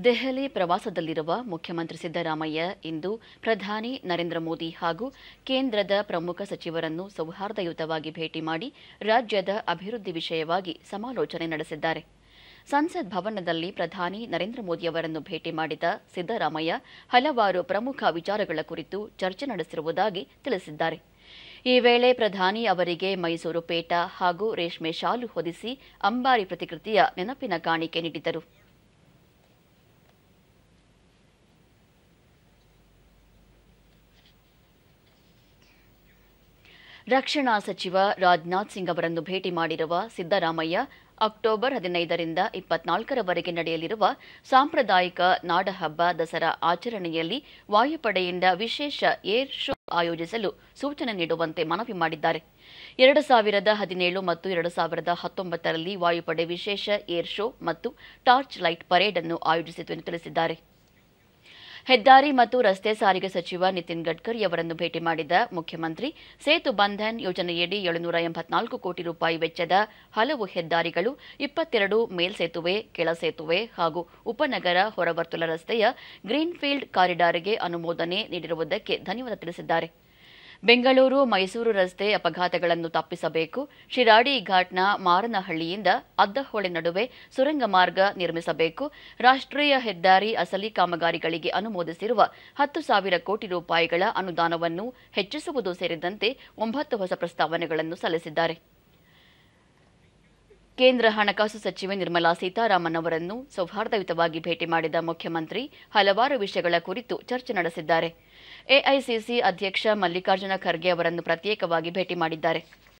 ದೆಹಲಿ ಪ್ರವಾಸದಲ್ಲಿರುವ ಮುಖ್ಯಮಂತ್ರಿ ಸಿದ್ದರಾಮಯ್ಯ ಇಂದು ಪ್ರಧಾನಿ ನರೇಂದ್ರ ಮೋದಿ ಹಾಗೂ ಕೇಂದ್ರದ ಪ್ರಮುಖ ಸಚಿವರನ್ನು ಸೌಹಾರ್ದಯುತವಾಗಿ ಭೇಟಿ ಮಾಡಿ ರಾಜ್ಯದ ಅಭಿವೃದ್ಧಿ ವಿಷಯವಾಗಿ ಸಮಾಲೋಚನೆ ನಡೆಸಿದ್ದಾರೆ ಸಂಸತ್ ಭವನದಲ್ಲಿ ಪ್ರಧಾನಿ ನರೇಂದ್ರ ಮೋದಿ ಅವರನ್ನು ಭೇಟಿ ಮಾಡಿದ ಸಿದ್ದರಾಮಯ್ಯ ಹಲವಾರು ಪ್ರಮುಖ ವಿಚಾರಗಳ ಕುರಿತು ಚರ್ಚೆ ನಡೆಸಿರುವುದಾಗಿ ತಿಳಿಸಿದ್ದಾರೆ ಈ ವೇಳೆ ಪ್ರಧಾನಿ ಅವರಿಗೆ ಮೈಸೂರು ಪೇಟ ಹಾಗೂ ರೇಷ್ಮೆ ಶಾಲು ಹೊದಿಸಿ ಅಂಬಾರಿ ಪ್ರತಿಕೃತಿಯ ನೆನಪಿನ ಕಾಣಿಕೆ ನೀಡಿದರು ರಕ್ಷಣಾ ಸಚಿವ ರಾಜನಾಥ್ ಸಿಂಗ್ ಅವರನ್ನು ಭೇಟಿ ಮಾಡಿರುವ ಸಿದ್ದರಾಮಯ್ಯ ಅಕ್ಟೋಬರ್ ಹದಿನೈದರಿಂದ ಇಪ್ಪತ್ನಾಲ್ಕರವರೆಗೆ ನಡೆಯಲಿರುವ ಸಾಂಪ್ರದಾಯಿಕ ನಾಡಹಬ್ಬ ದಸರಾ ಆಚರಣೆಯಲ್ಲಿ ವಾಯುಪಡೆಯಿಂದ ವಿಶೇಷ ಏರ್ ಶೋ ಆಯೋಜಿಸಲು ಸೂಚನೆ ನೀಡುವಂತೆ ಮನವಿ ಮಾಡಿದ್ದಾರೆ ಎರಡು ಸಾವಿರದ ಹದಿನೇಳು ಮತ್ತು ಎರಡು ಸಾವಿರದ ಹತ್ತೊಂಬತ್ತರಲ್ಲಿ ವಾಯುಪಡೆ ವಿಶೇಷ ಏರ್ ಶೋ ಮತ್ತು ಟಾರ್ಚ್ ಲೈಟ್ ಪರೇಡ್ ಅನ್ನು ಆಯೋಜಿಸಿತು ಎಂದು ತಿಳಿಸಿದ್ದಾರೆ ಹೆದ್ದಾರಿ ಮತ್ತು ರಸ್ತೆ ಸಾರಿಗೆ ಸಚಿವ ನಿತಿನ್ ಗಡ್ಕರಿ ಅವರನ್ನು ಭೇಟಿ ಮಾಡಿದ ಮುಖ್ಯಮಂತ್ರಿ ಸೇತು ಬಂಧನ್ ಯೋಜನೆಯಡಿ ಏಳುನೂರ ಎಂಬತ್ನಾಲ್ಕು ಕೋಟಿ ರೂಪಾಯಿ ವೆಚ್ಚದ ಹಲವು ಹೆದ್ದಾರಿಗಳು ಇಪ್ಪತ್ತೆರಡು ಮೇಲ್ಸೇತುವೆ ಕೆಳಸೇತುವೆ ಹಾಗೂ ಉಪನಗರ ಹೊರವರ್ತುಲ ರಸ್ತೆಯ ಗ್ರೀನ್ಫೀಲ್ಡ್ ಕಾರಿಡಾರ್ಗೆ ಅನುಮೋದನೆ ನೀಡಿರುವುದಕ್ಕೆ ಧನ್ಯವಾದ ತಿಳಿಸಿದ್ದಾರೆ ಬೆಂಗಳೂರು ಮೈಸೂರು ರಸ್ತೆ ಅಪಘಾತಗಳನ್ನು ತಪ್ಪಿಸಬೇಕು ಶಿರಾಡಿ ಘಾಟ್ನ ಮಾರನಹಳ್ಳಿಯಿಂದ ಅದ್ದಹೊಳೆ ನಡುವೆ ಸುರಂಗ ಮಾರ್ಗ ನಿರ್ಮಿಸಬೇಕು ರಾಷ್ಟ್ರೀಯ ಹೆದ್ದಾರಿ ಅಸಲಿ ಕಾಮಗಾರಿಗಳಿಗೆ ಅನುಮೋದಿಸಿರುವ ಹತ್ತು ಸಾವಿರ ಕೋಟಿ ರೂಪಾಯಿಗಳ ಅನುದಾನವನ್ನು ಹೆಚ್ಚಿಸುವುದು ಸೇರಿದಂತೆ ಒಂಬತ್ತು ಹೊಸ ಪ್ರಸ್ತಾವನೆಗಳನ್ನು ಸಲ್ಲಿಸಿದ್ದಾರೆ ಕೇಂದ್ರ ಹಣಕಾಸು ಸಚಿವೆ ನಿರ್ಮಲಾ ಸೀತಾರಾಮನ್ ಅವರನ್ನು ಸೌಹಾರ್ದಯುತವಾಗಿ ಭೇಟಿ ಮಾಡಿದ ಮುಖ್ಯಮಂತ್ರಿ ಹಲವಾರು ವಿಷಯಗಳ ಕುರಿತು ಚರ್ಚೆ ನಡೆಸಿದ್ದಾರೆ ಎಐಸಿಸಿ ಅಧ್ಯಕ್ಷ ಮಲ್ಲಿಕಾರ್ಜುನ ಖರ್ಗೆ ಅವರನ್ನು ಪ್ರತ್ಯೇಕವಾಗಿ ಭೇಟಿ ಮಾಡಿದ್ದಾರೆ